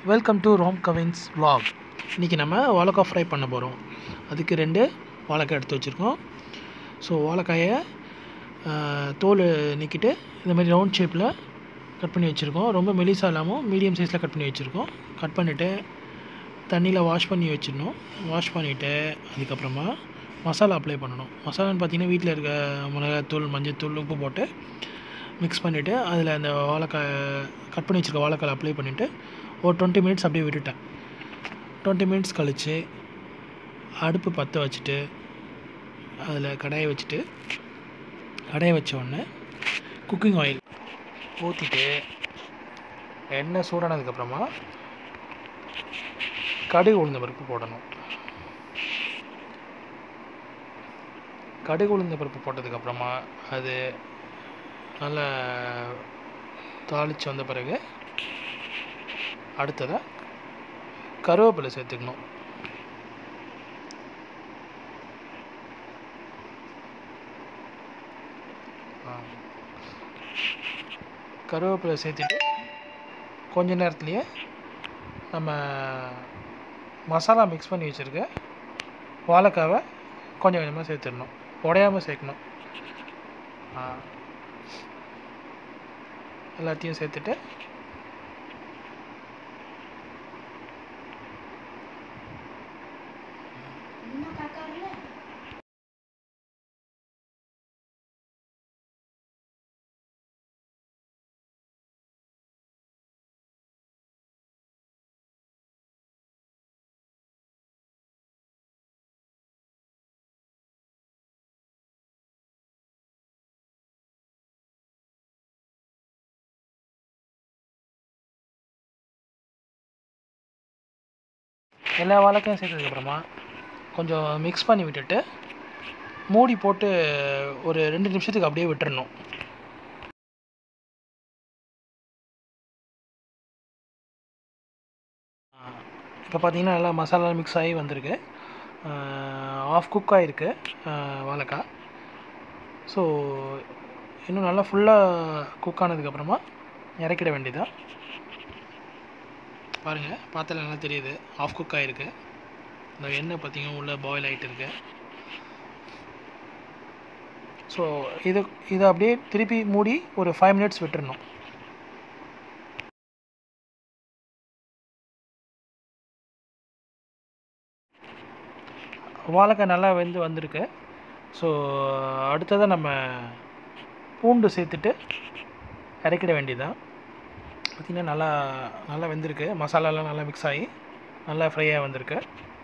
Welcome to Rome Kavin's vlog இன்றைக்கி நம்ம வாழைக்காய் ஃப்ரை பண்ண போகிறோம் அதுக்கு ரெண்டு வாழைக்காய் எடுத்து வச்சுருக்கோம் ஸோ வாழைக்காயை ஆஹ், தோல் நீக்கிட்டு இந்த மாதிரி ரவுண்ட் ஷேப்பில் கட் பண்ணி வச்சுருக்கோம் ரொம்ப மெலிசா இல்லாமல் மீடியம் சைஸில் கட் பண்ணி வச்சுருக்கோம் கட் பண்ணிவிட்டு தண்ணியில் வாஷ் பண்ணி வச்சிடணும் வாஷ் பண்ணிவிட்டு அதுக்கப்புறமா மசாலா அப்ளை பண்ணணும் மசாலான்னு பார்த்தீங்கன்னா வீட்டில் இருக்க மிளகாத்தூள் மஞ்சள்தூள் உப்பு போட்டு மிக்ஸ் பண்ணிவிட்டு அதில் அந்த வாழைக்காய் கட் பண்ணி வச்சுருக்க வாழைக்காய் அப்ளை பண்ணிவிட்டு ஒரு டுவெண்ட்டி மினிட்ஸ் அப்படியே விட்டுட்டேன் டுவெண்ட்டி மினிட்ஸ் கழித்து அடுப்பு பற்ற வச்சுட்டு அதில் கடாயை வச்சுட்டு கடாயை வச்ச உடனே குக்கிங் ஆயில் ஊற்றிட்டு எண்ணெய் சூடானதுக்கப்புறமா கடுகு உளுந்த பருப்பு போடணும் கடுகு உளுந்த பருப்பு போட்டதுக்கப்புறமா அது நல்லா தாளித்து வந்த பிறகு அடுத்ததாக கருவேப்பிலை சேர்த்துக்கணும் ஆ. கருவேப்பிலை சேர்த்துட்டு கொஞ்ச நேரத்துலையே நம்ம மசாலா மிக்ஸ் பண்ணி வச்சுருக்க வாழைக்காவை கொஞ்சம் கொஞ்சமாக சேர்த்துடணும் உடையாமல் சேர்க்கணும் ஆ. எல்லாத்தையும் சேர்த்துட்டு எல்லா வாழைக்காயும் சேர்த்ததுக்கப்புறமா கொஞ்சம் மிக்ஸ் பண்ணி விட்டுட்டு மூடி போட்டு ஒரு ரெண்டு நிமிஷத்துக்கு அப்படியே விட்டுறணும் இப்போ பார்த்தீங்கன்னா நல்லா மசாலா மிக்ஸ் ஆகி வந்திருக்கு ஆஃப் குக் ஆகிருக்கு வாழைக்காய் ஸோ இன்னும் நல்லா ஃபுல்லாக குக் ஆனதுக்கப்புறமா இறக்கிட வேண்டியதான் பாருங்கள் பார்த்தால நல்லா தெரியுது ஆஃப் குக் ஆகிருக்கு இந்த எண்ணெய் பார்த்தீங்கன்னா உள்ளே பாயில் ஆகிட்டு இருக்கு ஸோ இது இதை அப்படியே திருப்பி மூடி ஒரு ஃபைவ் மினிட்ஸ் விட்டுறணும் வாழைக்காய் நல்லா வெந்து வந்திருக்கு ஸோ அடுத்ததாக நம்ம பூண்டு சேர்த்துட்டு இறக்கிட வேண்டியதான் பார்த்திங்கன்னா நல்லா நல்லா வெந்திருக்கு மசாலாலாம் நல்லா மிக்ஸ் ஆகி நல்லா ஃப்ரையாக வந்திருக்கு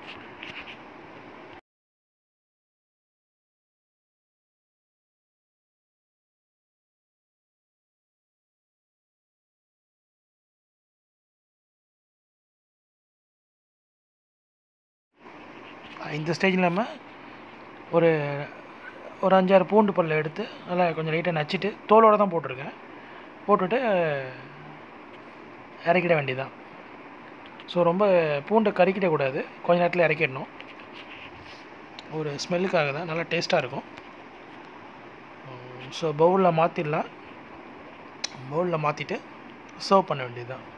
இந்த ஸ்டேஜில் நம்ம ஒரு ஒரு அஞ்சாறு பூண்டு பல்ல எடுத்து நல்லா கொஞ்சம் லைட்டாக நச்சுட்டு தோலோடு தான் போட்டிருக்கேன் போட்டுட்டு இறக்கிட வேண்டியதான் ஸோ ரொம்ப பூண்டை கறிக்கிடக்கூடாது கொஞ்ச நேரத்தில் இறக்கிடணும் ஒரு ஸ்மெல்லுக்காக தான் நல்லா டேஸ்ட்டாக இருக்கும் ஸோ பவுலில் மாற்றிடலாம் பவுலில் மாற்றிட்டு சர்வ் பண்ண வேண்டியது தான்